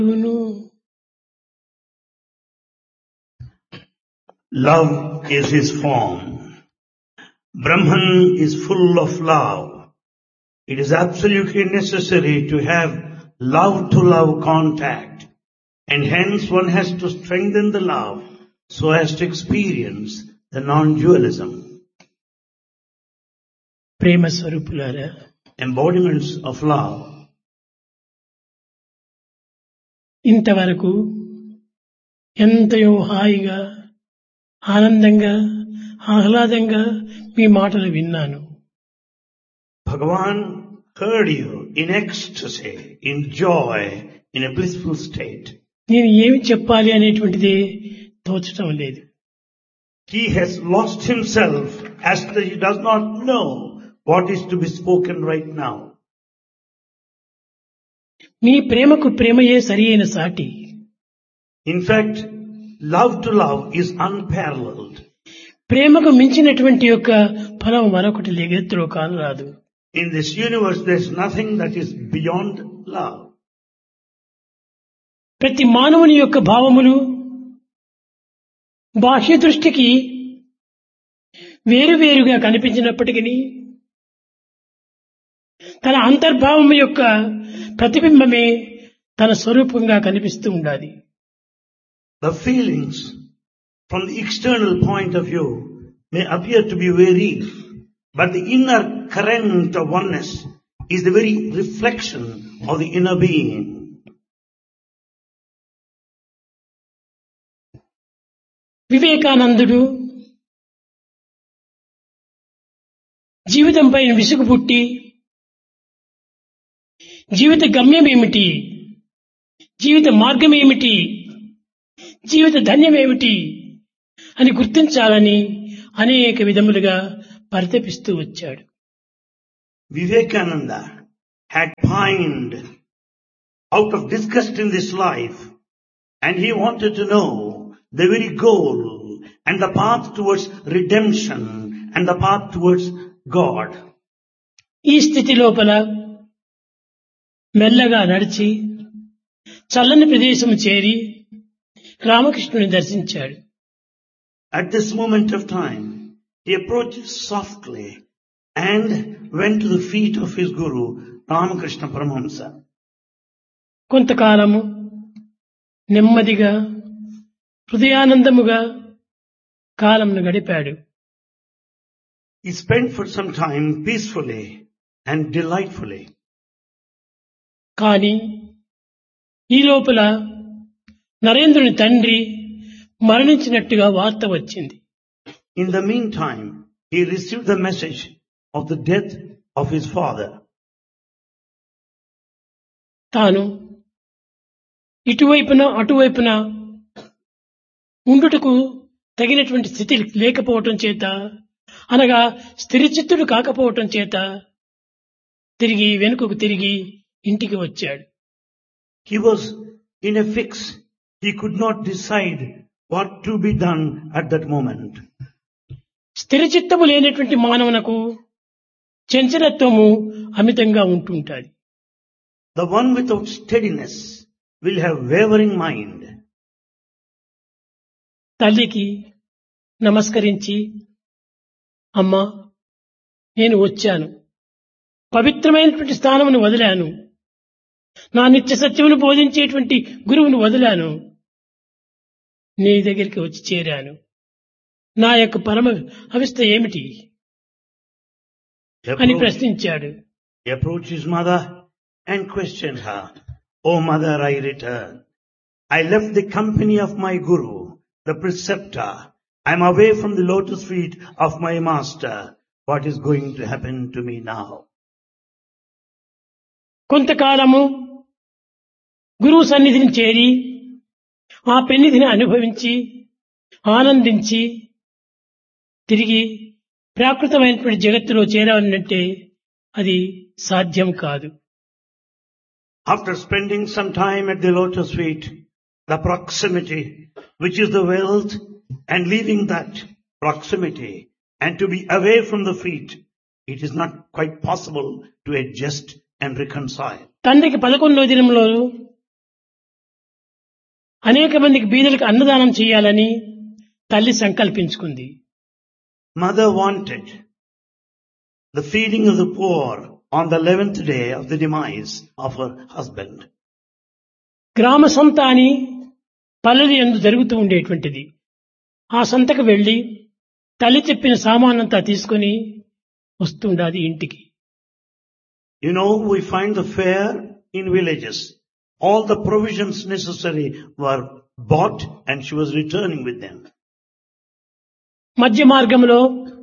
Love is his form. Brahman is full of love. It is absolutely necessary to have love to love contact and hence one has to strengthen the love so as to experience the non-dualism, ప్రేమ స్వరూపులారా embodiments of love. ఇంతవరకు ఎంతయో హాయిగా ఆనందంగా ఆహ్లాదంగా మీ మాటలు విన్నాను Bhagavan heard you in ecstasy, in joy, in a blissful state. నేను ఏమి చెప్పాలి అనేటువంటిది తోచటం లేదు He has lost himself as that he does not know what is to be spoken right now. మీ ప్రేమకు ప్రేమయే సరి అయిన సాటి In fact, love to love is unparalleled. ప్రేమకు మించినటువంటి యొక్క ఫలం మరొకటి జగత్తులో కానరాదు In this universe, there is nothing that is beyond love. ప్రతి మానవుని యొక్క భావములు బాహ్య దృష్టికి వేరువేరుగా కనిపించినప్పటికీ తన అంతర్భావం యొక్క ప్రతిబింబమే తన స్వరూపంగా కనిపిస్తూ ఉండాలి The feelings from the external point of view may appear to be very, but the inner current of oneness is the very reflection of the inner being. వివేకానందుడు జీవితంపై విసుగు పుట్టి జీవిత గమ్యం ఏమిటి జీవిత మార్గం ఏమిటి జీవిత ధన్యం ఏమిటి అని గుర్తించాలని అనేక విధములుగా పరితపిస్తూ వచ్చాడు Vivekananda had pined out of disgust in this life and he wanted to know the very goal and the path towards redemption and the path towards God. ఈ స్థితి లోపల మెల్లగా నడిచి చల్లని ప్రదేశం చేరి రామకృష్ణుని దర్శించాడు At this moment of time, he approached softly and went to the feet of his guru, Ramakrishna Paramahamsa. కొంతకాలము నెమ్మదిగా హృదయానందముగా కాలంను గడిపాడు He spent for some time peacefully and delightfully. కాని ఈ లోపల నరేంద్రుని తండ్రి మరణించినట్టుగా వార్త వచ్చింది In the meantime, he received the message of the death of his father. తాను ఇటువైపున అటువైపున ఉండుటకు తగినటువంటి స్థితి లేకపోవటం చేత అనగా స్థిరచిత్తుడు కాకపోవటం చేత తిరిగి వెనుకకు తిరిగి ఇంటికి వచ్చాడు He was in a fix. He could not decide what to be done at that moment. స్థిరచిత్తము లేనటువంటి మానవునకు చంచలత్వము అమితంగా ఉంటుంటాది The one without steadiness will have wavering mind. తల్లికి నమస్కరించి అమ్మా నేను వచ్చాను పవిత్రమైనటువంటి స్థానమును వదిలాను నా నిత్య సత్యమును బోధించేటువంటి గురువును వదిలాను నీ దగ్గరికి వచ్చి చేరాను నా యొక్క పరమ అవిస్థ ఏమిటి He అని approached, ప్రశ్నించాడు he approached his mother and questioned her. Oh mother, I return. I left the company of my guru, the preceptor. I am away from the lotus feet of my master. What is going to happen to me now? కొంతకాలము గురువు సన్నిధిని చేరి ఆ పెన్నిధిని అనుభవించి ఆనందించి తిరిగి ప్రాకృతమైనటువంటి జగత్తులో చేరాలంటే అది సాధ్యం కాదు After spending some time at the lotus feet, the proximity, which is the wealth, and leaving that proximity, and to be away from the feet, it is not quite possible to adjust and reconcile. తండ్రికి పదకొండో దినంలో అనేక మందికి బీదలకు అన్నదానం చేయాలని తల్లి సంకల్పించుకుంది Mother wanted the feeding of the poor on the 11th day of the demise of her husband. గ్రామ సంత అని పల్లెలు ఎందు జరుగుతూ ఉండేటువంటిది ఆ సంతకు వెళ్లి తల్లి చెప్పిన సామానంతా తీసుకొని వస్తుండాది ఇంటికి You know, we find the fair in villages. All the provisions necessary were bought and she was returning with them. మధ్య మార్గంలో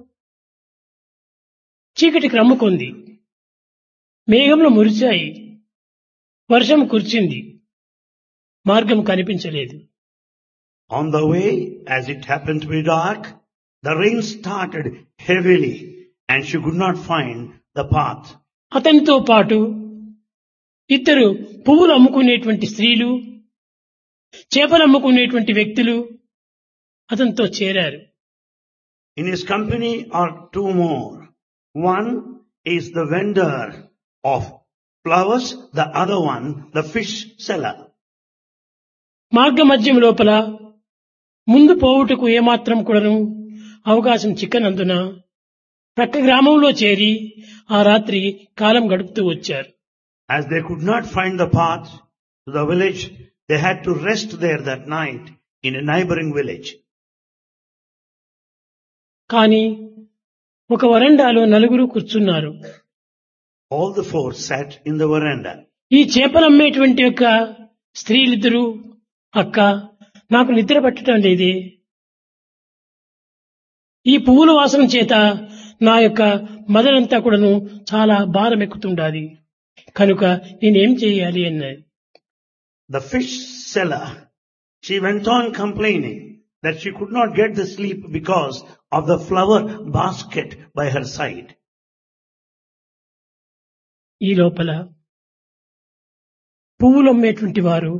చీకటి క్రమ్ముకుంది మేఘంలో మురిచాయి వర్షం కుర్చింది మార్గం కనిపించలేదు On the way, as it happened to be dark, the rain started heavily and she could not find the path. అతనితో పాటు ఇద్దరు పువ్వులు అమ్ముకునేటువంటి స్త్రీలు చేపలు అమ్ముకునేటువంటి వ్యక్తులు అతనితో చేరారు In his company are two more. One is the vendor of flowers, the other one, the fish seller. మార్గ మధ్యం లోపల ముందు పోవుటకు ఏమాత్రం కూడాను అవకాశం చిక్కనందున ప్రక్క గ్రామంలో చేరి ఆ రాత్రి కాలం గడుపుతూ వచ్చారు As they could not find the path to the village, they had to rest there that night in a neighboring village. కానీ ఒక వరండాలో నలుగురు కూర్చున్నారు All the four sat in the veranda. ఈ చేపలు అమ్మేటువంటి యొక్క స్త్రీలిద్దరూ అక్క నాకు నిద్ర పట్టడం లేదే ఈ పువ్వుల వాసన చేత నా యొక్క మదనంతా కూడాను చాలా భారం ఎక్కుతుండాలి కనుక నేనేం చేయాలి అన్నది The fish seller, she went on complaining that she could not get the sleep because of the flower basket by her side. ఈ లోపల పువ్వులు అమ్మేటువంటి వారు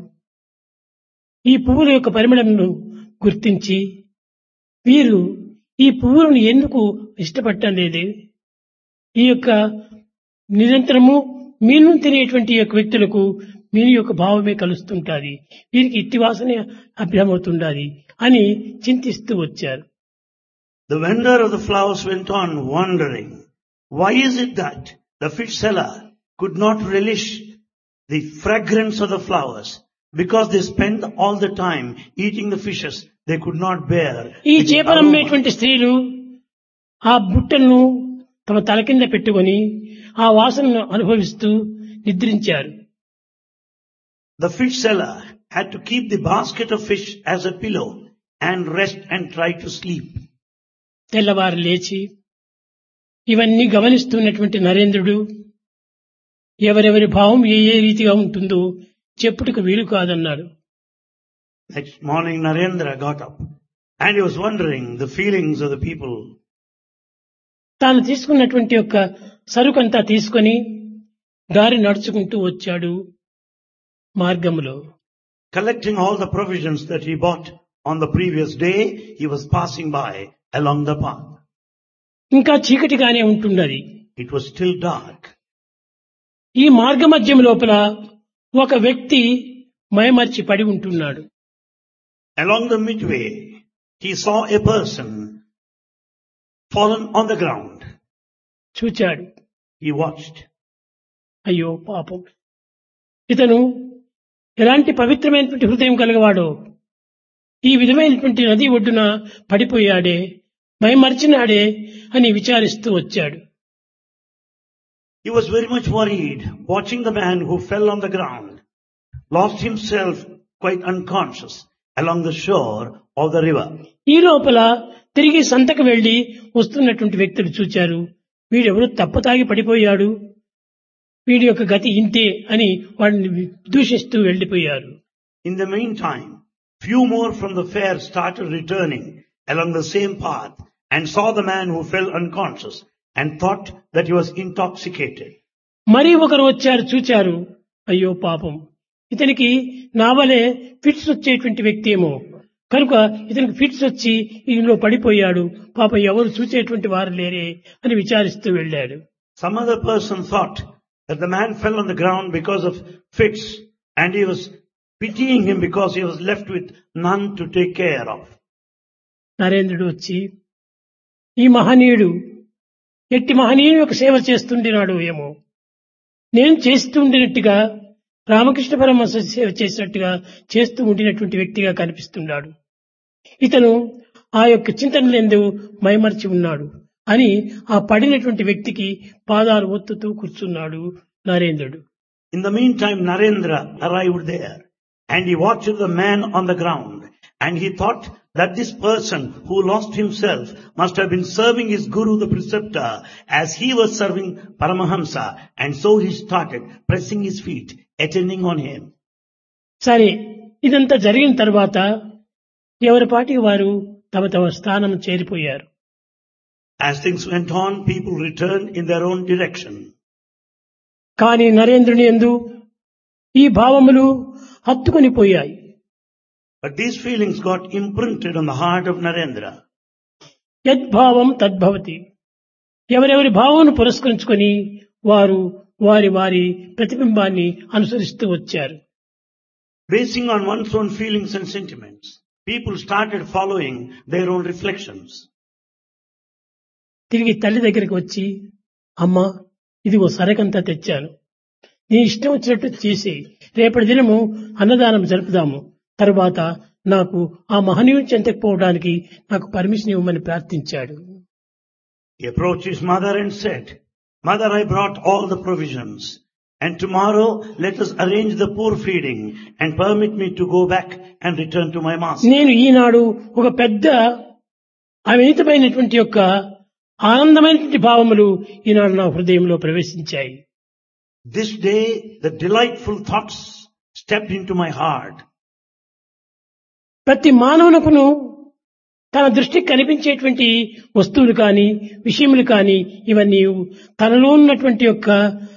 ఈ పువ్వుల యొక్క పరిమళంను గుర్తించి వీరు ఈ పువ్వులను ఎందుకు ఇష్టపడటం లేదు ఈ యొక్క నిరంతరము మీను తినేటువంటి యొక్క వ్యక్తులకు మీను యొక్క భావమే కలుస్తుంటాది వీరికి ఇట్టి వాసనే అభ్యమవుతుండాలి అని చింతిస్తూ వచ్చారు The vendor of the flowers went on wondering, why is it that the fish seller could not relish the fragrance of the flowers? Because they spent all the time eating the fishes, they could not bear. ఈ the చేపలు aroma. అమ్మేటువంటి స్త్రీలు ఆ బుట్టలను తమ తల కింద పెట్టుకొని ఆ వాసనను అనుభవిస్తూ నిద్రించారు The fish seller had to keep the basket of fish as a pillow and rest and try to sleep. తెల్లవారు లేచి ఇవన్నీ గమనిస్తున్నటువంటి నరేంద్రుడు ఎవరెవరి భావం ఏ ఏ రీతిగా ఉంటుందో చెప్పుటకు వీలు కాదన్నాడు Next morning Narendra got up and he was wondering the feelings of the people. తాను తీసుకున్నటువంటి యొక్క సరుకంతా తీసుకొని దారి నడుచుకుంటూ వచ్చాడు మార్గములో Collecting all the provisions that he bought on the previous day, he was passing by along the path. ఇంకా చీకటిగానే ఉంటున్నది It was still dark. ఈ మార్గ మధ్యం లోపల ఒక వ్యక్తి మయమర్చి పడి ఉంటున్నాడు Along the midway, he saw a person fallen on the ground. చూచాడు He watched. అయ్యో పాపం ఇతను ఎలాంటి పవిత్రమైనటువంటి హృదయం కలగవాడో ఈ విధమైనటువంటి నది ఒడ్డున పడిపోయాడే మైమర్చినాడే అని విచారిస్తూ వచ్చాడు He was very much worried watching the man who fell on the ground, lost himself quite unconscious along the shore of the river. ఈ లోపల తిరిగి సంతకు వెళ్లి వస్తున్నటువంటి వ్యక్తులు చూచారు వీడెవరో తప్పతాగి పడిపోయాడు వీడి యొక్క గతి ఇంతే అని వాడిని దూషిస్తూ వెళ్లిపోయారు In the meantime, few more from the fair started returning along the same path and saw the man who fell unconscious and thought that he was intoxicated. మరీ ఒకరు వచ్చారు చూచారు అయ్యో పాపం ఇతనికి నావలే ఫిట్స్ వచ్చేటువంటి వ్యక్తి ఏమో కనుక ఇతనికి ఫిట్స్ వచ్చి ఇందులో పడిపోయాడు పాప ఎవరు చూసేటువంటి వారు లేరే అని విచారిస్తూ వెళ్ళాడు Some other person thought that the man fell on the ground because of fits and he was pitying him because he was left with none to take care of. నరేంద్రుడు వచ్చి ఈ మహనీయుడు ఎట్టి మహనీయుని యొక్క సేవ చేస్తుండినాడు ఏమో నేను చేస్తూ ఉండినట్టుగా రామకృష్ణ పరమహంస సేవ చేసినట్టుగా చేస్తూ ఉండినటువంటి వ్యక్తిగా కనిపిస్తున్నాడు ఇతను ఆ యొక్క చింతనలందు మైమర్చి ఉన్నాడు అని ఆ పడినటువంటి వ్యక్తికి పాదాలు ఒత్తుతూ కూర్చున్నాడు నరేంద్రుడు In the meantime, Narendra arrived there and he watched the man on the ground and he thought that this person who lost himself must have been serving his guru, the preceptor, as he was serving Paramahamsa and so he started pressing his feet, attending on him. సరే ఇదంతా జరిగిన తర్వాత ఎవరి పాటికి వారు తమ తమ స్థానం చేరిపోయారు As things went on, people returned in their own direction. కానీ నరేంద్రుని ఎందు ఈ భావములు హత్తుకొని పోయాయి But these feelings got imprinted on the heart of Narendra. యద్భావం తద్భవతి ఎవరెవరి భావమును పురస్కరించుకొని వారు వారి వారి ప్రతిబింబాన్ని అనుసరిస్తూ వచ్చారు Basing on one's own feelings and sentiments, people started following their own reflections. తిరిగి తల్లి దగ్గరికి వచ్చి అమ్మా ఇదిగో సరకంతా తెచ్చాను నీ ఇష్టం వచ్చినట్టు చేసి రేపటి దినము అన్నదానం జరుపుదాము తరువాత నాకు ఆ మహనీయుని చెంతకపోవడానికి నాకు పర్మిషన్ ఇవ్వమని ప్రార్థించాడు He approached his mother and said, Mother, I brought all the provisions. And tomorrow let us arrange the poor feeding and permit me to go back and return to my master. నేను ఈనాడు ఒక పెద్ద అవినీతమైనటువంటి యొక్క ఆనందమైనటువంటి భావములు ఈనాడు నా హృదయంలో ప్రవేశించాయి This day the delightful thoughts stepped into my heart. ప్రతి మానవునకును తన దృష్టికి కనిపించేటువంటి వస్తువులు కానీ విషయములు కానీ ఇవన్నీ తనలో ఉన్నటువంటి యొక్క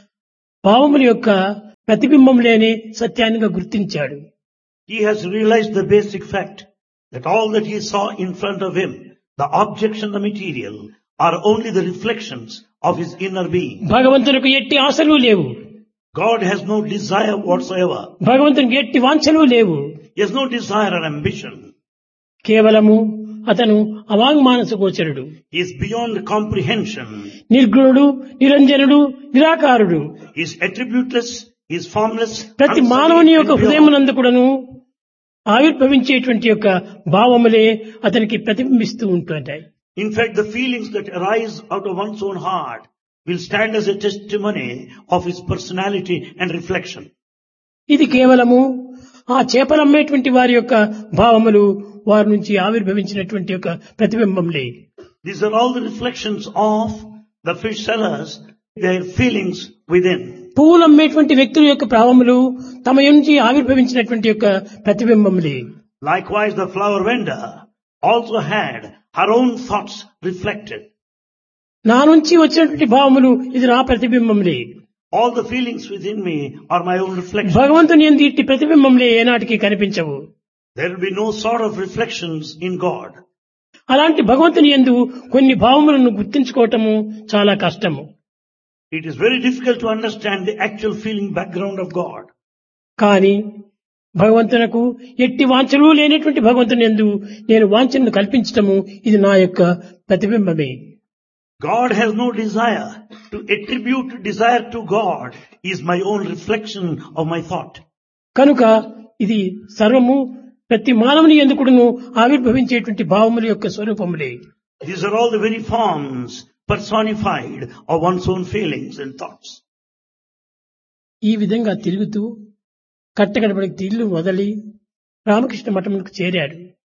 భావముల యొక్క ప్రతిబింబంలేనే సత్యాన్నిగా గుర్తించాడు He has realized the basic fact that all that he saw in front of him, the objects and the material, are only the reflections of his inner being. భగవంతునికి ఎట్టి ఆశలు లేవు God has no desire whatsoever. భగవంతునికి ఎట్టి వాంఛలు లేవు He has no desire or ambition. కేవలము అతను అవాంగ్మానస గోచరుడు He is beyond comprehension. నిర్గుణుడు నిరంజనుడు నిరాకారుడు He is attributeless. He is formless. ప్రతి unsullied, మానవుని యొక్క and pure. హృదయమునందు కూడాను ఆవిర్భవించేటువంటి యొక్క భావములే అతనికి ప్రతిబింబిస్తూ ఉంటుంటాయి In fact, the feelings that arise out of one's own heart will stand as a testimony of his personality and reflection. ఇది కేవలము ఆ చేపలమ్మేటువంటి వారి యొక్క భావములు వారి నుంచి ఆవిర్భవించినటువంటి యొక్క ప్రతిబింబంలే These are all the reflections of the fish sellers, their feelings within. పువ్వులు అమ్మేటువంటి వ్యక్తుల యొక్క భావములు తమ నుంచి ఆవిర్భవించినటువంటి యొక్క ప్రతిబింబములే Likewise, the flower vendor also had her own thoughts reflected. నా నుంచి వచ్చినటువంటి భావములు ఇది నా ప్రతిబింబములే All the feelings within me are my own reflections. భగవంతుని ఎందు ఇట్టి ప్రతిబింబంలే ఏనాటికి కనిపించవు There will be no sort of reflections in God. అలాంటి భగవంతుని ఎందు కొన్ని భావములను గుర్తించుకోవటము చాలా కష్టము It is very difficult to understand the actual feeling background of God. కానీ భగవంతునకు ఎట్టి వాంఛలు లేనటువంటి భగవంతుని ఎందు నేను వాంఛను కల్పించటము ఇది నా యొక్క ప్రతిబింబమే God has no desire. To attribute desire to God is my own reflection of my thought. కనుక ఇది సర్వము ప్రతి మానవుని ఎందుకుడును ఆవిర్భవించేటువంటి భావముల యొక్క స్వరూపములే These are all the very forms personified of one's own feelings and thoughts. ఈ విధంగా తిరుగుతూ కట్టగడపడికి ఇల్లు వదలి రామకృష్ణ మఠములకు చేరాడు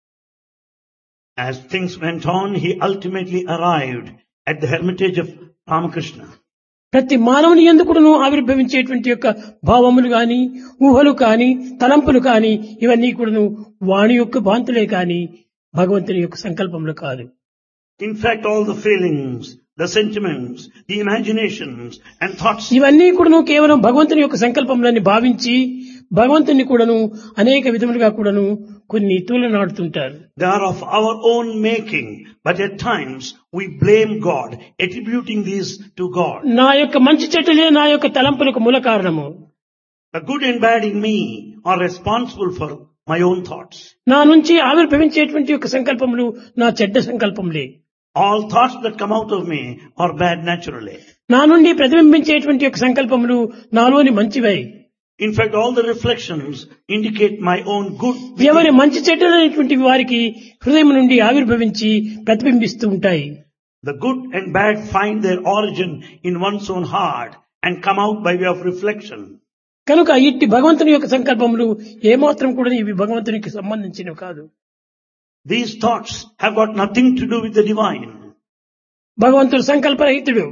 As things went on, he ultimately arrived at the hermitage of Ramakrishna. ప్రతి మానవుని ఎందుకును ఆవిర్భవించేటువంటి యొక్క భావములు కాని ఊహలు కాని తలంపులు కాని ఇవన్నీ కూడాను వాణి యొక్క భాంతులే కాని భగవంతుని యొక్క సంకల్పములు కాదు In fact, all the feelings, the sentiments, the imaginations and thoughts ఇవన్నీ కూడాను కేవలం భగవంతుని యొక్క సంకల్పములని భావించి భగవంతుని కూడాను అనేక విధములుగా కూడాను కొన్ని తూలనాడుతుంటారు They are of our own making, but at times we blame God, attributing these to God. నా యొక్క మంచి చెట్టులే నా యొక్క తలంపులకు మూల కారణము The good and bad in me are responsible for my own thoughts. నా నుంచి ఆవిర్భవించేటువంటి యొక్క సంకల్పములు నా చెడ్డ సంకల్పములే All thoughts that come out of me are bad naturally. నా నుండి ప్రతిబింబించేటువంటి యొక్క సంకల్పములు నాలోని మంచివై In fact, all the reflections indicate my own good. ఎవరి మంచి చెడ్డలైనటువంటి వారికి హృదయం నుండి ఆవిర్భవించి ప్రతిబింబిస్తూ ఉంటాయి The good and bad find their origin in one's own heart and come out by way of reflection. కనుక ఇట్టి భగవంతుని యొక్క సంకల్పములు ఏమాత్రం కూడా ఇవి భగవంతునికి సంబంధించినవి కాదు These thoughts have got nothing to do with the divine. భగవంతుడు సంకల్పరహితుడు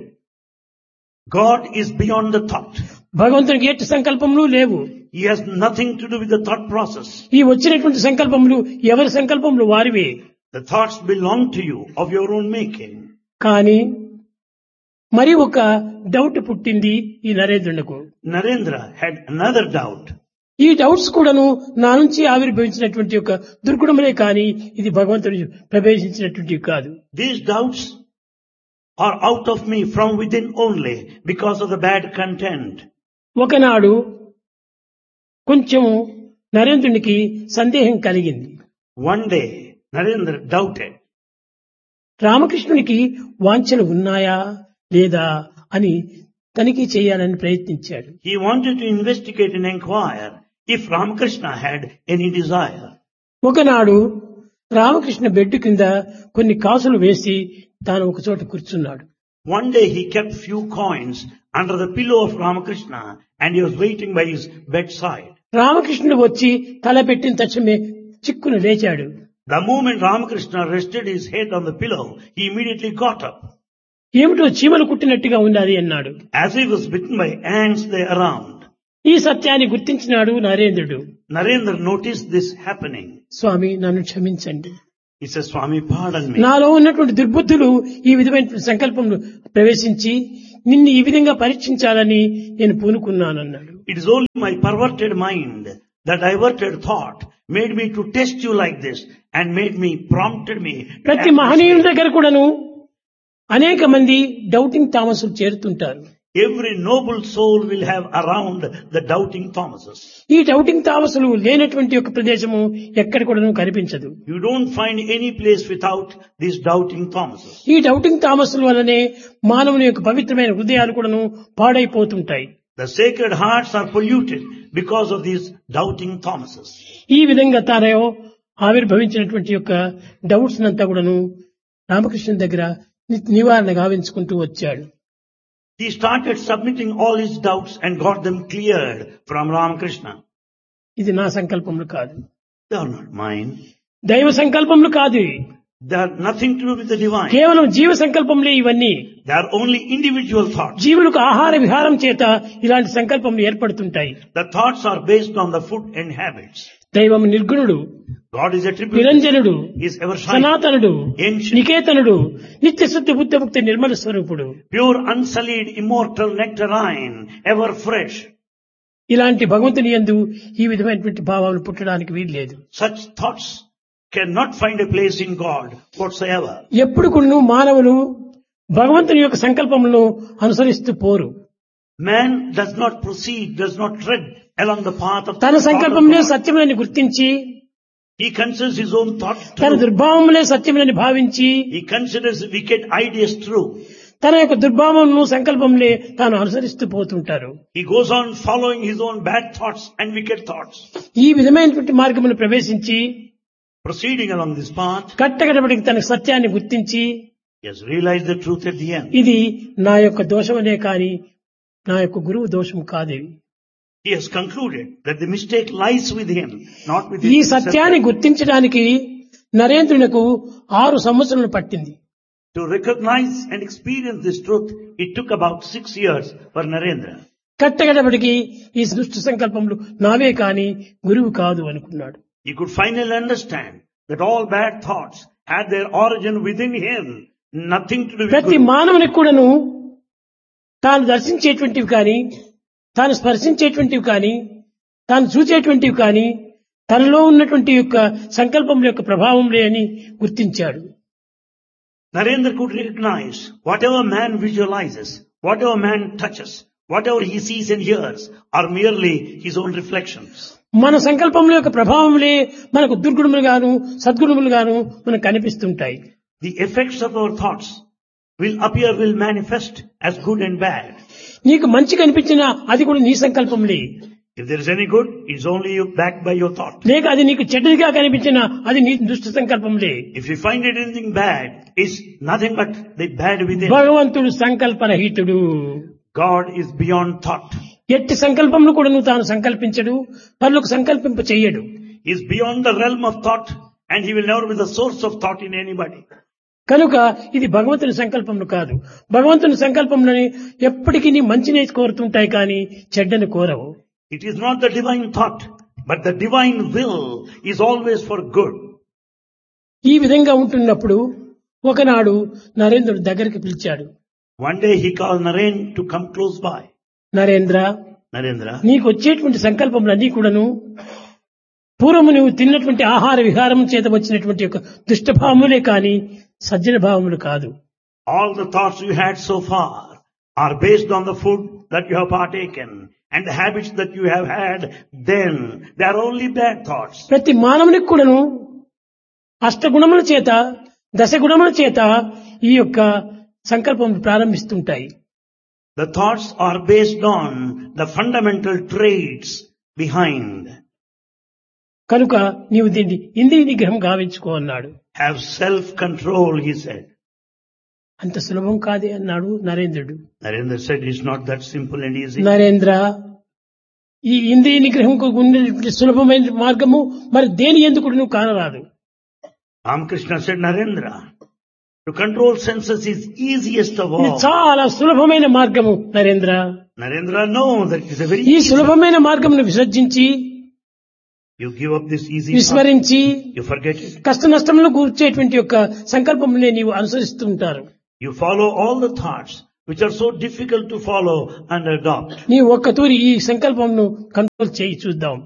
God is beyond the thought. భగవంతునికి ఎట్టి సంకల్పములు లేవు He has nothing to do with the thought process. ఈ వచ్చినటువంటి సంకల్పములు ఎవరి సంకల్పములు వారివే The thoughts belong to you of your own making. కానీ మరి ఒక డౌట్ పుట్టింది ఈ నరేంద్రునకు Narendra had another doubt. ఈ డౌట్స్ కూడాను నా నుంచి ఆవిర్భవించినటువంటి ఒక దుర్గుణములే కానీ ఇది భగవంతుని ప్రవేశించినటువంటివి కాదు These doubts are out of me from within only because of the bad content. ఒకనాడు కొంచెం నరేంద్రునికి సందేహం కలిగింది One day, Narendra doubted. రామకృష్ణునికి వాంఛలు ఉన్నాయా లేదా అని తనిఖీ చేయాలని ప్రయత్నించాడు He wanted to investigate and inquire if Ramakrishna had any desire. ఒకనాడు రామకృష్ణ బెడ్ కింద కొన్ని కాసులు వేసి తాను ఒక చోట కూర్చున్నాడు One day he kept few coins under the pillow of Ramakrishna and he was waiting by his bedside. రామకృష్ణుడు వచ్చి తల పెట్టిన తక్షణమే చిక్కును లేచాడు The moment Ramakrishna rested his head on the pillow, he immediately got up. ఏమిటో చీమలు కుట్టినట్టుగా ఉన్నది అన్నాడు As he was bitten by ants there around, ఈ సత్యాన్ని గుర్తించినాడు నరేంద్రుడు Narendra noticed this happening. స్వామి నన్ను క్షమించండి He says, Swami, pardon me. నాలో ఉన్నటువంటి దుర్బుద్ధులు ఈ విధమైన సంకల్పంలో ప్రవేశించి నిన్ను ఈ విధంగా పరీక్షించాలని నేను పూనుకున్నానన్నాడు It is only my perverted mind, that diverted thought, made me to test you like this and made me, prompted me. to ప్రతి act this మహనీయుని way. దగ్గర కూడాను అనేక మంది డౌటింగ్ తామసులు చేరుతుంటారు Every noble soul will have around the doubting Thomases. ఈ doubting తామసులు లేనటువంటి ఒక ప్రదేశము ఎక్కడ కూడాను కనిపించదు You don't find any place without these doubting Thomases. ఈ డౌటింగ్ తామసుల వల్లనే మానవుని యొక్క పవిత్రమైన హృదయాలు కూడాను పాడైపోతుంటాయి The sacred hearts are polluted because of these doubting Thomases. ఈ విధంగా తానో ఆవిర్భవించినటువంటి యొక్క డౌట్స్ అంతా కూడాను రామకృష్ణ దగ్గర ని- నివారణ గావించుకుంటూ వచ్చాడు He started submitting all his doubts and got them cleared from Ramakrishna. ఇది నా సంకల్పములు కాదు They are not mine. దైవ సంకల్పములు కాదు ఇవి. They are nothing to do with the divine. కేవలం జీవ సంకల్పములే ఇవన్నీ They are only individual thoughts. జీవులకు ఆహార విహారం చేత ఇలాంటి సంకల్పములు ఏర్పడుతుంటాయి The thoughts are based on the food and habits. దైవం నిర్గుణుడు God is attributed, నిరంజనుడు He is ever shining, సనాతనుడు ancient, నికేతనుడు నిత్య శుద్ధి బుద్ధముక్తి నిర్మల స్వరూపుడు pure, unsullied, immortal, nectarine, ever fresh. ఇలాంటి భగవంతుని యందు ఈ విధమైనటువంటి భావాలు పుట్టడానికి వీలు లేదు Such thoughts cannot find a place in God whatsoever. ఎప్పుడు కూడా మానవులు భగవంతుని యొక్క సంకల్పములను అనుసరిస్తూ పోరు Man does not proceed, does not tread along the path of తన thought of సంకల్పములే God. సత్యములని గుర్తించి He considers his own thought తన true. దుర్భావములే సత్యములని భావించి He considers wicked ideas true. తన యొక్క దుర్భావమును సంకల్పములే తాను అనుసరిస్తూ పోతుంటారు He goes on following his own bad thoughts and wicked thoughts. ఈ విధమైనటువంటి మార్గమును ప్రవేశించి Proceeding along this path, కట్టగడబడికి తన సత్యాన్ని గుర్తించి he has realized the truth at the end. ఇది నా యొక్క దోషమనే కాని నా యొక్క గురువు దోషం కాదు ఇది. He has concluded that the mistake lies with him, not with ఈ his సత్యాన్ని గుర్తించడానికి నరేంద్రునకు ఆరు సంవత్సరాలు పట్టింది To recognize and experience this truth, it took about six years for Narendra. కట్టగడబడికి ఈ సృష్టి సంకల్పములు నావే కాని గురువు కాదు అనుకున్నాడు He could finally understand that all bad thoughts had their origin within him, nothing to do with ప్రతి Guru. మానవునికి కూడాను తాను దర్శించేటువంటివి కానీ తాను స్పర్శించేటువంటివి కానీ తాను చూచేటువంటివి కానీ తనలో ఉన్నటువంటి యొక్క సంకల్పముల యొక్క ప్రభావంలే అని గుర్తించాడు Narendra could recognize whatever man visualizes, whatever man touches, Whatever he sees and hears are merely his own reflections. మన సంకల్పముల యొక్క ప్రభావములే మనకు దుర్గుణములు గాను సద్గుణములు గాను మనకు కనిపిస్తుంటాయి The effects of our thoughts will appear, will manifest as good and bad. నీకు మంచి కనిపించినా అది కూడా నీ సంకల్పములే If there is any good, it's only you backed by your thought. లేక అది నీకు చెడ్డదిగా కనిపించినా అది నీ దుష్ట సంకల్పములే If you find it anything bad, it's nothing but the bad within. భగవంతుడు సంకల్పరహితుడు God is beyond thought. ఎట్టి సంకల్పమును కూడా నువ్వు తాను సంకల్పించడు పనులకు సంకల్పింప చెయ్యడు He is beyond the realm of thought and he will never be the source of thought in anybody. కనుక ఇది భగవంతుని సంకల్పములు కాదు భగవంతుని సంకల్పములని ఎప్పటికీ నీ మంచినే కోరుతుంటాయి కానీ చెడ్డని కోరవు It is not the divine thought, but the divine will is always for good. ఈ విధంగా ఉంటున్నప్పుడు ఒకనాడు నరేంద్రుడు దగ్గరికి పిలిచాడు One day he called Naren to come close by. Narendra Narendra, నీకు వచ్చేటువంటి సంకల్పములన్నీ కూడాను పూర్వము నువ్వు తిన్నటువంటి ఆహార విహారం చేత వచ్చినటువంటి యొక్క దుష్టభావములే కాని సజ్జన భావములు కాదు all the thoughts you had so far are based on the food that you have partaken and the habits that you have had then. They are only bad thoughts. ప్రతి మానవునికి కూడాను అష్టగుణముల చేత దశగుణముల చేత ఈ యొక్క సంకల్పం ప్రారంభిస్తుంటాయి The thoughts are based on the fundamental traits behind. కనుక నీవు దీన్ని ఇంద్రియ నిగ్రహం గావించుకో అన్నాడు Have self-control, he said. అంత సులభం కాదే అన్నాడు నరేంద్రుడు Narendra said it's not that simple and easy. Narendra ఈ ఇంద్రియ నిగ్రహంకు ఉండేటువంటి సులభమైన మార్గము మరి దేని ఎందుకు నువ్వు కానరాదు Ramakrishna said, Narendra, to control senses is easiest of ఇది all. చాలా సులభమైన మార్గము Narendra Narendra, no, that is a very ఈ easy. సులభమైన మార్గమును విసర్జించి You give up this easy path. విస్మరించి You forget it. కష్ట నష్టములను కూర్చేటువంటి యొక్క సంకల్పమునే నీవు అనుసరిస్తూ ఉంటారు You follow all the thoughts which are so difficult to follow and adopt. నీ ఒక్క తూరి ఈ సంకల్పంను కంట్రోల్ చేయి చూద్దాం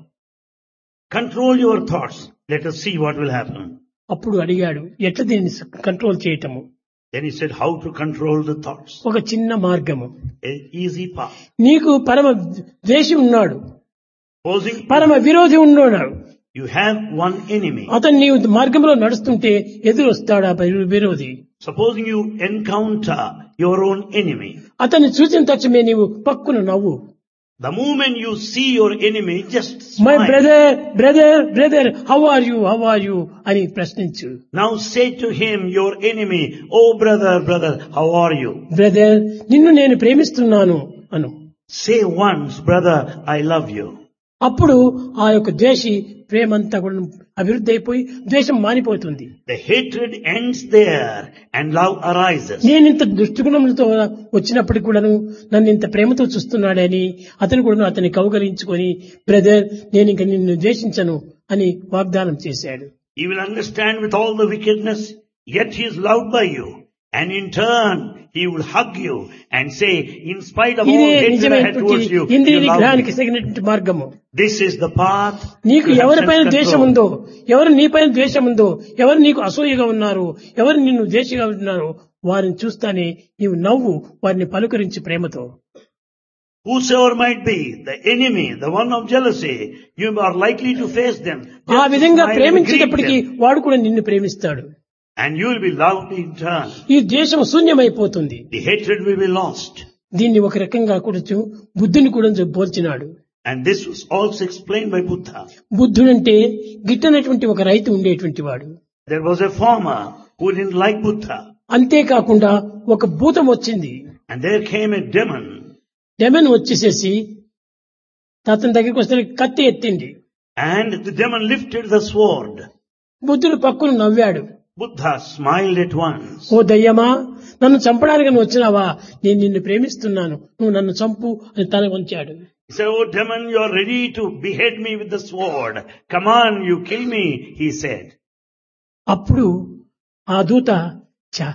Control your thoughts. Let us see what will happen. అప్పుడు అడిగాడు ఎట్లా దీన్ని కంట్రోల్ చేయటము Then he said how to control the thoughts. ఒక చిన్న మార్గము An easy path. నీకు పరమ ద్వేషి ఉన్నాడు Supposing పరమ విరోధి ఉన్నాడు you have one enemy. అతను నీవు మార్గంలో నడుస్తుంటే ఎదురు వస్తాడు ఆ విరో- విరోధి Supposing you encounter your own enemy. అతన్ని చూసిన తక్షణమే నీవు పక్కున నవ్వు The moment you see your enemy, just my smile. Brother brother brother how are you how are you అని ప్రశ్నించు Now say to him, your enemy, oh brother, brother, how are you? Brother నిన్ను నేను ప్రేమిస్తున్నాను అను Say once, brother, I love you. అప్పుడు ఆ యొక్క ద్వేషి ప్రేమంతా కూడా అభివృద్ధి అయిపోయి ద్వేషం మానిపోతుంది The hatred ends there and love arises. నేను ఇంత దుష్టుగుణములతో వచ్చినప్పటికి కూడాను నన్ను ఇంత ప్రేమతో చూస్తున్నాడని అతను కూడా అతన్ని కౌగలించుకొని బ్రదర్ నేను ఇంక నిన్ను ద్వేషించను అని వాగ్దానం చేశాడు He will understand with all the wickedness, yet he is loved by you. And in turn, he will hug you and say, in spite of all ఇదే hatred I had నిజమైనటువంటి towards you, ఇంద్రియ you love నిగ్రహానికి me. తగినటువంటి మార్గము This is the path. నీకు to have ఎవరిపైన ద్వేషం self-control. ఉందో ఎవరు నీపైన ద్వేషం ఉందో ఎవరు నీకు అసూయగా ఉన్నారు ఎవరు నిన్ను ద్వేషగా ఉన్నారు వారిని చూస్తానే నీవు నవ్వు వారిని పలుకరించి ప్రేమతో Whosoever might be, the enemy, the one of jealousy, you are likely to face them. ఆ Just విధంగా smile and greet ప్రేమించేటప్పటికి them, వాడు కూడా నిన్ను ప్రేమిస్తాడు and you will be loved in turn. ఈ ద్వేషం శూన్యమైపోతుంది The hatred will be lost. దీన్ని ఒక రకంగా కూడా చూ- బుద్ధుని కూడా పోల్చినాడు And this was also explained by Buddha. బుద్ధుడంటే గిట్టనటువంటి ఒక రైతు ఉండేటువంటి వాడు There was a farmer who didn't like Buddha. అంతేకాకుండా ఒక భూతం వచ్చింది And there came a demon. Demon వచ్చేసేసి అతని దగ్గరికి వస్తే కత్తి ఎత్తింది And the demon lifted the sword. బుద్ధుడు పక్కున నవ్వాడు Buddha smiled at once. ఓ దయ్యమా నన్ను చంపడానికి నువ్వు వచ్చినావా నేను నిన్ను ప్రేమిస్తున్నాను నువ్వు నన్ను చంపు అని తల వంచాడు He said, Oh demon, you are ready to behead me with the sword. Come on, you kill me, he said. అప్పుడు ఆ దూత చా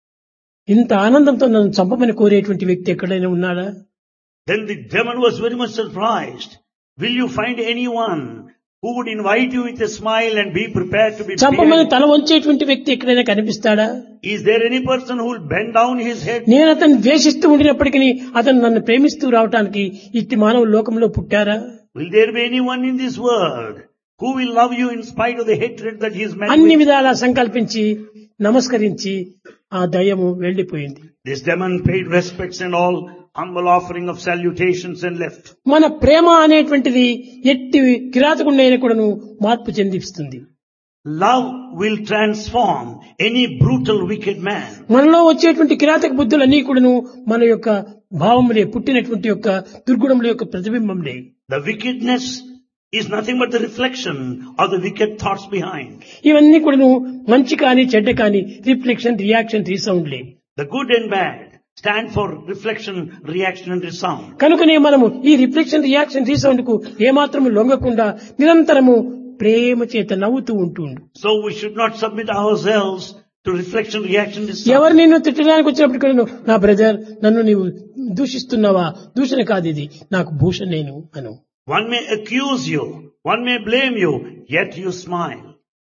ఇంత ఆనందంతో నన్ను చంపమని కోరేటువంటి వ్యక్తి ఎక్కడైనా ఉన్నాడా Then the demon was very much surprised. Will you find anyone who would invite you with a smile and be prepared to be చంపమని beheaded. తల వంచేటువంటి వ్యక్తి ఎక్కడైనా కనిపిస్తాడా Is there any person who will bend down his head? నేను అతన్ని ద్వేషిస్తూ ఉండినప్పటికీ అతను నన్ను ప్రేమిస్తూ రావటానికి ఇట్టి మానవ లోకంలో పుట్టారా Will there be anyone in this world who will love you in spite of the hatred that he is met అన్ని with? విధాలా సంకల్పించి నమస్కరించి ఆ దయ్యము వెళ్లిపోయింది This demon paid respects and all humble offering of salutations and left. మన ప్రేమ అనేటువంటిది ఎట్టి కిరాతకుండైన కూడాను మార్పు చెందిస్తుంది Love will transform any brutal wicked man. మనలో వచ్చేటువంటి కిరాతక బుద్ధులన్నీ కూడాను మన యొక్క భావములే పుట్టినటువంటి యొక్క దుర్గుణముల యొక్క ప్రతిబింబంలే The wickedness is nothing but the reflection of the wicked thoughts behind. ఇవన్నీ కూడాను మంచి కానీ చెడ్డ కానీ రిఫ్లెక్షన్ రియాక్షన్ రీసౌండ్లే The good and bad stand for reflection, reaction and resound. కనుకనే మనము ఈ రిఫ్లెక్షన్ రియాక్షన్ రీసౌండ్ కు ఏమాత్రము లొంగకుండా నిరంతరము ప్రేమ చేత నవ్వుతూ ఉంటుండు So we should not submit ourselves to reflection, reaction, ఎవరు resound. నిన్ను తిట్టడానికి వచ్చినప్పుడు కూడా నువ్వు, నా బ్రదర్ నన్ను నీవు దూషిస్తున్నావా దూషణ కాదు ఇది నాకు భూషణ నేను అను One may accuse you, one may blame you, yet you smile.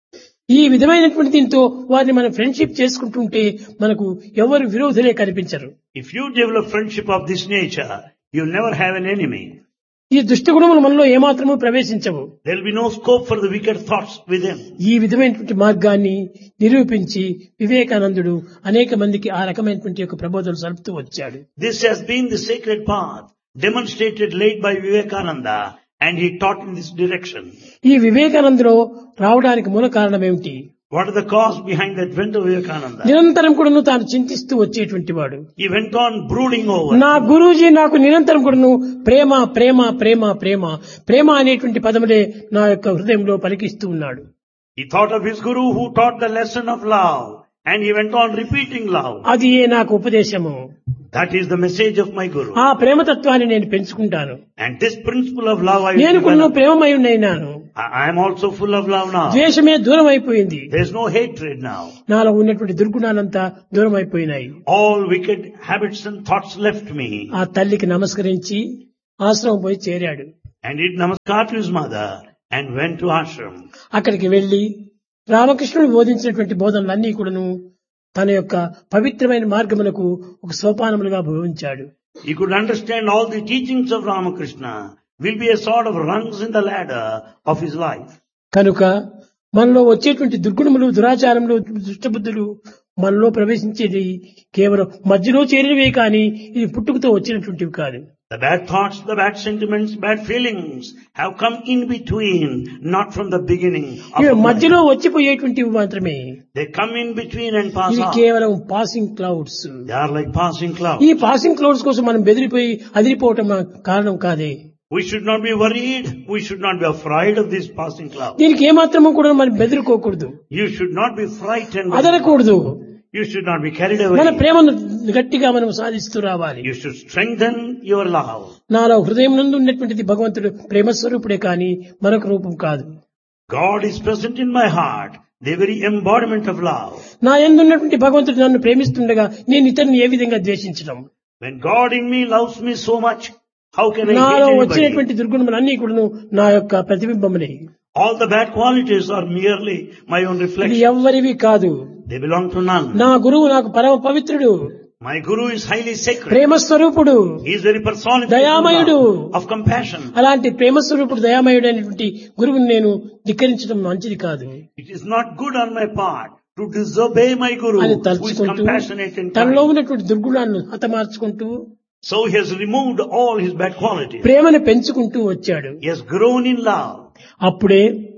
ఈ విధమైనటువంటి దీంతో వారిని మనం ఫ్రెండ్షిప్ చేసుకుంటుంటే మనకు ఎవరు విరోధులే కనిపించరు If you develop friendship of this nature, you'll never have an enemy. ఈ దుష్టగుణములు మనలో ఏమాత్రము ప్రవేశించవు There will be no scope for the wicked thoughts within. ఈ విధమైనటువంటి మార్గాన్ని నిరూపించి వివేకానందుడు అనేక మందికి ఆ రకమైనటువంటి యొక్క ప్రబోధనలు సలుపుతూ వచ్చాడు This has been the sacred path demonstrated laid by Vivekananda and he taught in this direction. ఈ వివేకానందులో రావడానికి మూల కారణం ఏమిటి What are the cause behind the advent of Vivekananda? నిరంతరం కూడాను తాను చింతిస్తూ వచ్చేటువంటి వాడు He went on brooding over. నా గురూజీ నాకు నిరంతరం కూడాను ప్రేమ ప్రేమ ప్రేమ ప్రేమ ప్రేమ అనేటువంటి పదములే నా యొక్క హృదయంలో పలికిస్తూ ఉన్నాడు He thought of his guru who taught the lesson of love and he went on repeating love. అది ఏ నాకు ఉపదేశము That is the message of my guru. ఆ ప్రేమతత్వాన్ని నేను పెంచుకుంటాను And this principle of love I will నేను కూడా develop. ప్రేమమయునైనాను I I am also full of love now. ద్వేషమే దూరం అయిపోయింది There is no hatred now. నాలో ఉన్నటువంటి దుర్గుణాలంతా దూరం అయిపోయినాయి All wicked habits and thoughts left me. ఆ తల్లికి నమస్కరించి ఆశ్రమం పోయి చేరాడు And did namaskar to his mother and went to ashram. అక్కడికి వెళ్లి రామకృష్ణుడు బోధించినటువంటి బోధనలన్నీ కూడాను తన యొక్క పవిత్రమైన మార్గములకు ఒక సోపానములుగా భావించాడు He could understand all the teachings of Ramakrishna will be a sort of rungs in the ladder of his life. కనుక మనలో వచ్చేటువంటి దుర్గుణములు దురాచారములు దుష్టబుద్ధులు మనలో ప్రవేశించేది కేవలం మధ్యలో చేరినవే కానీ ఇది పుట్టుకతో వచ్చినటువంటివి కాదు The bad thoughts, the bad sentiments, bad feelings have come in between, not from the beginning of ఇవి the mind. మధ్యలో వచ్చిపోయేటువంటివి మాత్రమే They come in between and pass ఇవి on. కేవలం passing clouds They are like passing clouds. ఈ passing clouds కోసం మనం బెదిరిపోయి అదిరిపోవటం మన కారణం కాదే We should not be worried. We should not be afraid of these passing clouds. దీనికి ఏమాత్రము కూడా మనం బెదిరికోకూడదు You should not be frightened. by them. అదరకూడదు You should not be carried మన away. ప్రేమను గట్టిగా మనం సాధిస్తూ రావాలి You should strengthen your love. నాలో హృదయం నందు ఉన్నటువంటిది భగవంతుడు ప్రేమ స్వరూపుడే కానీ మరొక రూపం కాదు God is present in my heart, the very embodiment of love. నా ఎందున్నటువంటి భగవంతుడు నన్ను ప్రేమిస్తుండగా నేను ఇతరుని ఏ విధంగా ద్వేషించడం When God in me loves me so much, how can I నాలో hate anybody? వచ్చినటువంటి దుర్గుణములన్నీ కూడాను నా యొక్క ప్రతిబింబములే All the bad qualities are merely my own ఇది reflection. ఎవ్వరివి కాదు They belong to none. నా గురువు నాకు పరమ పవిత్రుడు My Guru is highly sacred. ప్రేమ స్వరూపుడు He is very personified దయామయుడు. of compassion. అలాంటి ప్రేమ స్వరూపుడు దయామయుడు అనేటువంటి గురువుని నేను ధిక్కరించడం మంచిది కాదు It is not good on my part to disobey my Guru అని who is తలుచుకుంటూ compassionate and తనలో kind. ఉన్నటువంటి దుర్గుణాలను హతమార్చుకుంటూ So he has removed all his bad qualities. ప్రేమను పెంచుకుంటూ వచ్చాడు He has grown in love. అప్పుడే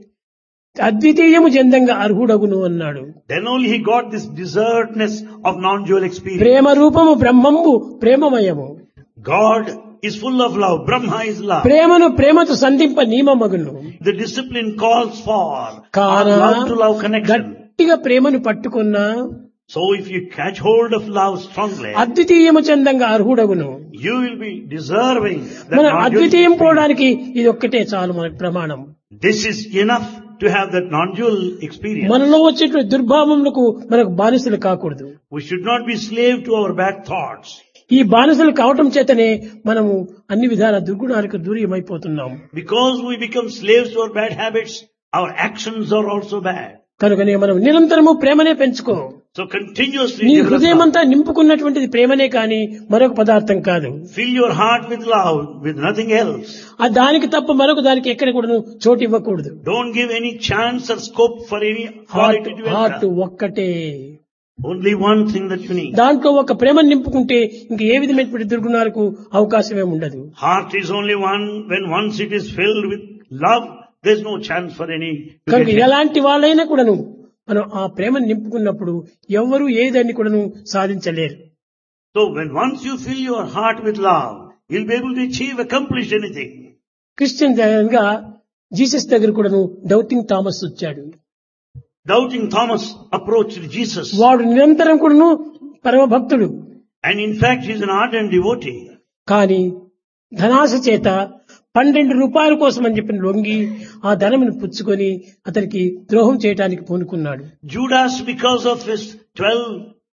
అద్వితీయము జందంగా అర్హుడగును అన్నాడు Then only he got this desertness of non-dual experience. ప్రేమ రూపము బ్రహ్మంబు ప్రేమమయము God is full of love. Brahma is love. ప్రేమను ప్రేమతో సంధింప నియమమగును The discipline calls for కాన love to love connection. గట్టిగా ప్రేమను పట్టుకున్నా So if you catch hold of love strongly, అద్వితీయము చందంగా అర్హుడగును you will be deserving that మన non-dual అద్వితీయం experience. పోవడానికి ఇది ఒక్కటే చాలు మనకు ప్రమాణం This is enough to have that non-dual experience. మనలో వచ్చేటువంటి దుర్భావములకు మనకు బానిసలు కాకూడదు We should not be slave to our bad thoughts. ఈ బానిసలు కావటం చేతనే మనము అన్ని విధాల దుర్గుణాలకు దూరమైపోతున్నాం Because we become slaves to our bad habits, our actions are also bad. కనుకనే మనం నిరంతరము ప్రేమనే పెంచుకో So continuously నీ develop హృదయం love. అంతా నింపుకున్నటువంటిది ప్రేమనే కాని మరొక పదార్థం కాదు Fill your heart with love, with nothing else. ఆ దానికి తప్ప మరొక దానికి ఎక్కడ కూడా చోటు ఇవ్వకూడదు Don't give any chance or scope for any heart quality to heart enter. ఒక్కటే Only one thing that you need. దాంట్లో ఒక ప్రేమను నింపుకుంటే ఇంక ఏ విధమైనటువంటి దుర్గుణాలకు అవకాశమే ఉండదు Heart is only one. When once it is filled with love, there's no chance for any. to కనుక get in. ఎలాంటి వాళ్ళైనా కూడాను మనం ఆ ప్రేమను నింపుకున్నప్పుడు ఎవ్వరూ ఏదాన్ని కూడాను సాధించలేరు So when once you fill your heart with love, you'll be able to achieve, accomplish anything. Christian గా జీసస్ దగ్గర కూడాను డౌటింగ్ థామస్ వచ్చాడు Doubting Thomas approached Jesus. వాడు నిరంతరం కూడాను పరమ భక్తుడు And in fact, he's an ardent devotee. కానీ ధనాశ చేత పన్నెండు రూపాయల కోసం అని చెప్పిన లొంగి ఆ ధనమును పుచ్చుకొని అతనికి ద్రోహం చేయడానికి పూనుకున్నాడు Judas, because of his 12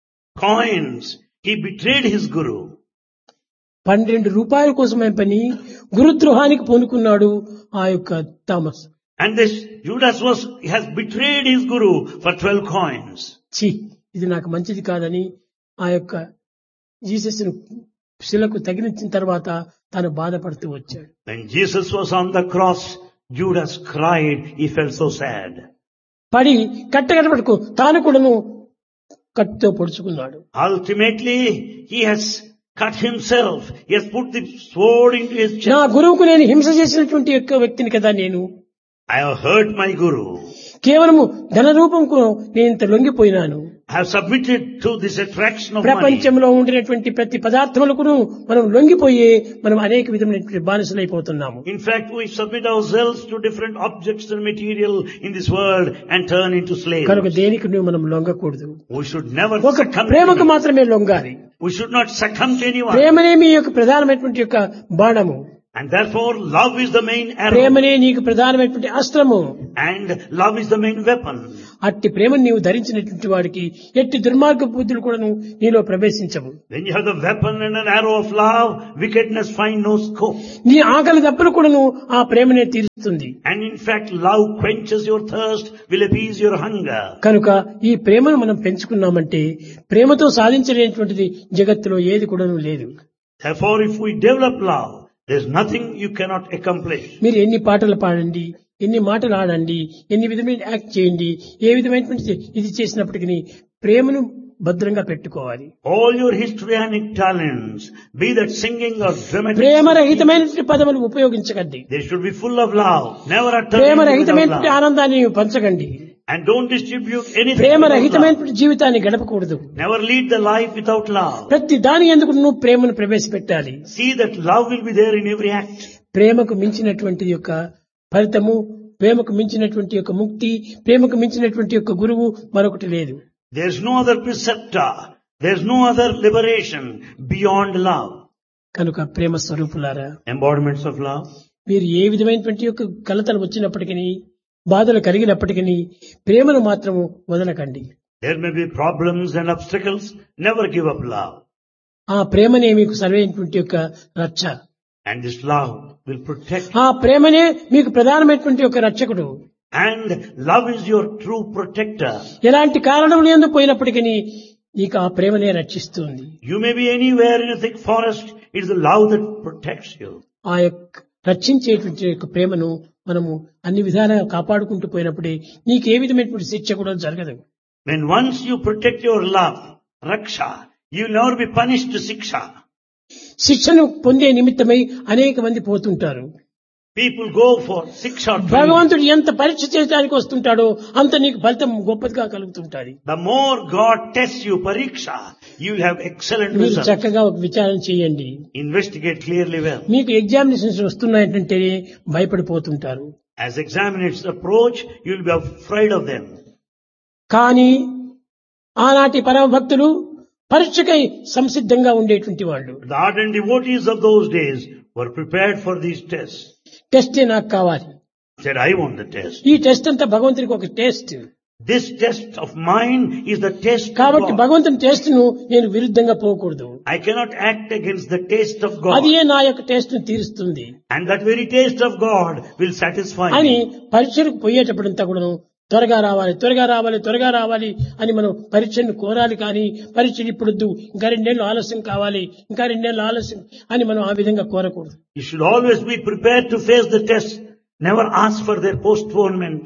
coins, he betrayed his guru. పన్నెండు రూపాయల కోసమే పని గురుద్రోహానికి పూనుకున్నాడు ఆ యొక్క Thomas And this Judas was, he has betrayed his guru for 12 coins. ఛీ ఇది నాకు మంచిది కాదని ఆ యొక్క జీసస్ శిలకు తగిలించిన తర్వాత తాను బాధపడుతూ వచ్చాడు When Jesus was on the cross, Judas cried, he felt so sad. పడి కట్టగడపడుకు తాను కూడాను కత్తితో పొడుచుకున్నాడు Ultimately, he has cut himself. He has put the sword into his నా chest. గురువుకు నేను హింస చేసినటువంటి యొక్క వ్యక్తిని కదా నేను I have hurt my guru. కేవలము ధన రూపంకు నేను ఇంత లొంగిపోయినాను I have submitted to this attraction of money. ప్రపంచంలో ఉండినటువంటి ప్రతి పదార్థములకును మనం లొంగిపోయి మనం అనేక విధమైనటువంటి బానిసలైపోతున్నాము In fact, we submit ourselves to different objects and material in this world and turn into slaves. కనుక దేనికి నువ్వు మనం లొంగకూడదు We should never ఒక succumb to ప్రేమకు anyone. మాత్రమే లొంగాలి We should not succumb to anyone. ప్రేమనే మీ యొక్క ప్రధానమైనటువంటి యొక్క బాణము And therefore, love is the main arrow. ప్రేమనే నీకు ప్రధానమైనటువంటి అస్త్రము And love is the main weapon. అట్టి ప్రేమను నీవు ధరించినటువంటి వాడికి ఎట్టి దుర్మార్గ బుద్ధులు కూడాను నీలో ప్రవేశించవు When you have the weapon and an arrow of love, wickedness find no scope. నీ ఆకలి దప్పులు కూడాను ఆ ప్రేమనే తీరుస్తుంది And in fact, love quenches your thirst, will appease your hunger. కనుక ఈ ప్రేమను మనం పెంచుకున్నామంటే ప్రేమతో సాధించలేనటువంటిది జగత్తులో ఏది కూడాను లేదు Therefore, if we develop love, there's nothing you cannot accomplish. మీరు ఎన్ని పాటలు పాడండి ఎన్ని మాటలు ఆడండి ఎన్ని విధమైన యాక్ట్ చేయండి ఏ విధమైనటువంటి ఇది చేసినప్పటికీ ప్రేమను భద్రంగా పెట్టుకోవాలి All your histrionic talents, be that singing or dramatic, ప్రేమరహితమైనటువంటి పదములు ఉపయోగించకండి they should be full of love. Never utter anything without ప్రేమరహితమైనటువంటి love. ఆనందాన్ని నీవు పంచకండి And don't distribute anything without love. ప్రేమరహితమైనటువంటి జీవితాన్ని గడపకూడదు Never lead the life without love. ప్రతి దాని ఎందుకు నువ్వు ప్రేమను ప్రవేశపెట్టాలి See that love will be there in every act. ప్రేమకు మించినటువంటి యొక్క ఫలితము ప్రేమకు మించినటువంటి యొక్క ముక్తి ప్రేమకు మించినటువంటి యొక్క గురువు మరొకటి లేదు There's no other preceptor. There's no other liberation beyond love. కనుక ప్రేమ స్వరూపులారా Embodiments of love. మీరు ఏ విధమైనటువంటి యొక్క కలతలు వచ్చినప్పటికీ బాధలు కలిగినప్పటికీ ప్రేమను మాత్రము వదలకండి There may be problems and obstacles. Never give up love. ఆ ప్రేమనే మీకు సరైనటువంటి యొక్క రక్ష And this love will protect. ఆ ప్రేమనే మీకు ప్రధానమైనటువంటి యొక్క రక్షకుడు And love is your true protector. ఎలాంటి కారణం లేని పోయినప్పటికీ నీకు ఆ ప్రేమనే రక్షిస్తుంది You may be anywhere in a thick forest. It is the love that protects you. ఆ యొక్క రక్షించేటువంటి యొక్క ప్రేమను మనము అన్ని విధాలుగా కాపాడుకుంటూ పోయినప్పుడే నీకు ఏ విధమైనటువంటి శిక్ష కూడా జరగదు When once you protect your love, raksha, you will never be punished to siksha. శిక్షను పొందే నిమిత్తమై అనేక మంది పోతుంటారు People go for siksha training. భగవంతుడు ఎంత పరీక్ష చేయడానికి వస్తుంటాడో అంత నీకు ఫలితం గొప్పదిగా కలుగుతుంటాది The more God tests you, pariksha, you will have excellent మీరు results. చక్కగా ఒక విచారణ చేయండి Investigate clearly well. మీకు ఎగ్జామినేషన్స్ వస్తున్నాయంటే భయపడిపోతుంటారు As examiners approach, you will be afraid of them. కానీ ఆనాటి పరమ భక్తులు పరీక్షకై సంసిద్ధంగా ఉండేటువంటి వాళ్ళు The ardent devotees of those days were prepared for these tests. టెస్టే నాకు కావాలి Said, I want the test. ఈ టెస్ట్ అంతా భగవంతుడికి ఒక test This test of mine is the test of కాబట్టి God. భగవంతుని టేస్ట్ ను నేను విరుద్ధంగా పోకూడదు I cannot act against the taste of God. అది నా యొక్క టేస్ట్ ను తీరుస్తుంది And that very taste of God will satisfy అని me. పరీక్షలకు పోయేటప్పుడంతా కూడాను త్వరగా రావాలి త్వరగా రావాలి త్వరగా రావాలి అని మనం పరీక్షను కోరాలి కానీ పరీక్షలు ఇప్పుడొద్దు ఇంకా రెండేళ్ళు ఆలస్యం కావాలి ఇంకా రెండేళ్ళు ఆలస్యం అని మనం ఆ విధంగా కోరకూడదు You should always be prepared to face the test. Never ask for their postponement.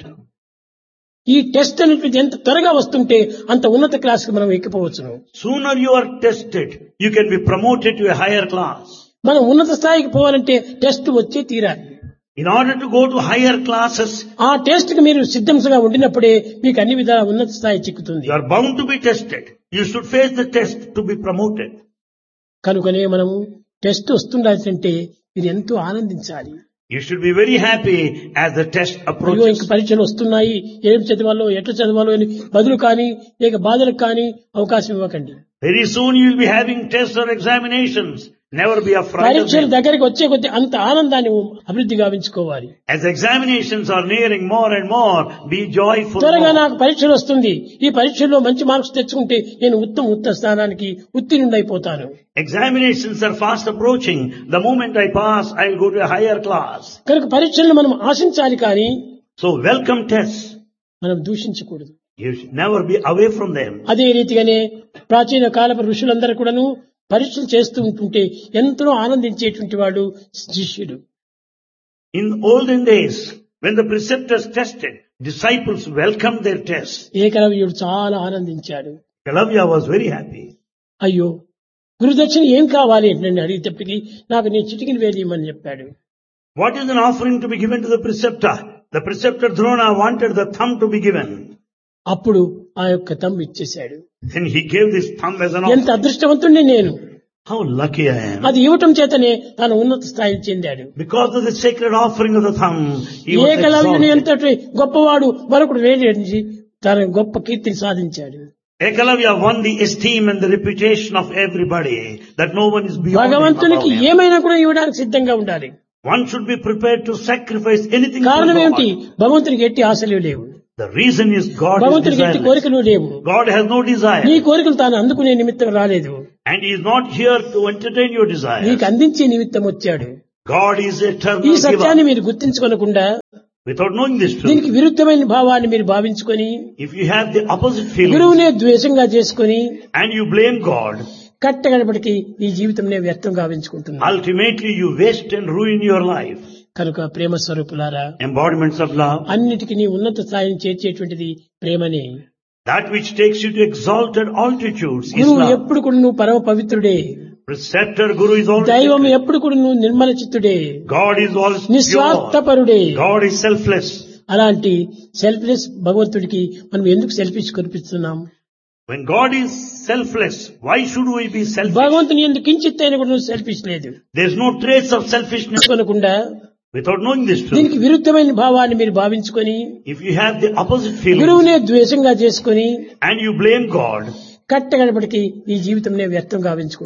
ఈ టెస్ట్ అనేటువంటి ఎంత త్వరగా వస్తుంటే అంత ఉన్నత క్లాస్కి మనం ఎక్కిపోవచ్చును Sooner you are tested, you can be promoted to a higher class. మనం ఉన్నత స్థాయికి పోవాలంటే టెస్ట్ వచ్చే తీరాలి In order to go to higher classes, ఆ టెస్ట్ కి మీరు సిద్ధంగా ఉండినప్పుడే మీకు అన్ని విధాల ఉన్నత స్థాయి చిక్కుతుంది you are bound to be tested. You should face the test to be promoted. కనుకనే మనము టెస్ట్ వస్తుండాలంటే మీరు ఎంతో ఆనందించాలి You should be very happy as the test అయ్యో approaches. ఇంక పరీక్షలు వస్తున్నాయి ఏం చదవాలో ఎట్లా చదవాలో అని బదులు కానీ లేక బాధలకు కానీ అవకాశం ఇవ్వకండి Very soon you will be having tests or examinations. Never be afraid of పరీక్షలు them. దగ్గరికి వచ్చే కొద్దీ అంత ఆనందాన్ని అభివృద్ధి గావించుకోవాలి As examinations are nearing more and more, be joyful. త్వరగా more. నాకు పరీక్షలు వస్తుంది ఈ పరీక్షల్లో మంచి మార్క్స్ తెచ్చుకుంటే నేను ఉత్తమ ఉత్తమ స్థానానికి ఉత్తీర్ణుడు అయిపోతాను Examinations are fast approaching. The moment I pass, I will go to a higher class. కనుక పరీక్షలను మనం ఆశించాలి కానీ So welcome tests. మనం దూషించకూడదు You should never be away from them. అదే రీతిగానే ప్రాచీన కాలపు ఋషులందరూ కూడాను పరీక్షలు చేస్తూ ఉంటుంటే ఎంతో ఆనందించేటువంటి వాడు శిష్యుడు In olden days, when the preceptors tested, disciples welcomed their tests. ఏకలవ్యుడు చాలా ఆనందించాడు Kalavya was very happy. అయ్యో గురుదక్షిణ ఏం కావాలి అని నన్ను అడిగేటప్పటికి నాకు నీ చిటికిన వేలియమని చెప్పాడు What is an offering to be given to the preceptor? The preceptor Drona wanted the thumb to be given. అప్పుడు ఆ యొక్క తమ్ము ఇచ్చేశాడు Then he gave this thumb as an ఎంత offering. అదృష్టవంతుణ్ణి నేను How lucky I am. అది ఇవ్వటం చేతనే తాను ఉన్నత స్థాయిని చెందాడు Because of the sacred offering of the thumb, he was ఏకలవ్యుని exalted. ఎంతటి గొప్పవాడు మరొకడు లేని తన గొప్ప కీర్తిని సాధించాడు Ekalavya won the esteem and the reputation of everybody that no one is beyond him, భగవంతునికి above him. ఏమైనా కూడా ఇవ్వడానికి సిద్ధంగా ఉండాలి One should be prepared to sacrifice anything for కారణం ఏమిటి God. భగవంతునికి ఎట్టి ఆశలు లేవు The reason is God is భగవంతునికి ఎట్టి desireless. కోరికలు లేవు God has no నీ desire కోరికలు తాను అందుకునే నిమిత్తం రాలేదు and He is not here to entertain your desires. నీకు అందించే నిమిత్తం వచ్చాడు God is ఈ eternal సత్యాన్ని giver. మీరు గుర్తించుకోనకుండా Without knowing this దీనికి truth, విరుద్ధమైన భావాన్ని మీరు భావించుకొని if you have the opposite feeling గురువునే ద్వేషంగా చేసుకొని and you blame God, కట్టగడపటికి నీ జీవితంనే వ్యర్థం గావించుకుంటున్నా ultimately you waste and ruin your life. కనుక ప్రేమ స్వరూపులారా Embodiments of love, అన్నిటికీ నీ ఉన్నత స్థాయిని చేర్చేటువంటిది ప్రేమని that which takes you to exalted altitudes is గురువు love. ఎప్పుడు కూడా నువ్వు పరమ పవిత్రుడే Preceptor Guru is దైవం always ఎప్పుడు కూడా నువ్వు నిర్మల చిత్తుడే God is always pure. నిస్వార్థపరుడే God is selfless. అలాంటి సెల్ఫ్లెస్ భగవంతుడికి మనం ఎందుకు సెల్ఫిష్ కనిపిస్తున్నాం When God is selfless, why should we be selfish? భగవంతుని ఎందుకు కించిత్ అయినా కూడా నువ్వు సెల్ఫిష్ లేదు There is no trace of selfishness అనుకోకుండా without knowing this truth. దీనికి విరుద్ధమైన భావాన్ని మీరు భావించుకొని If you have the opposite feeling గురువునే ద్వేషంగా చేసుకొని and you blame God, కట్టగడపటికి నీ జీవితంనే వ్యర్థం గావించుకుంటావు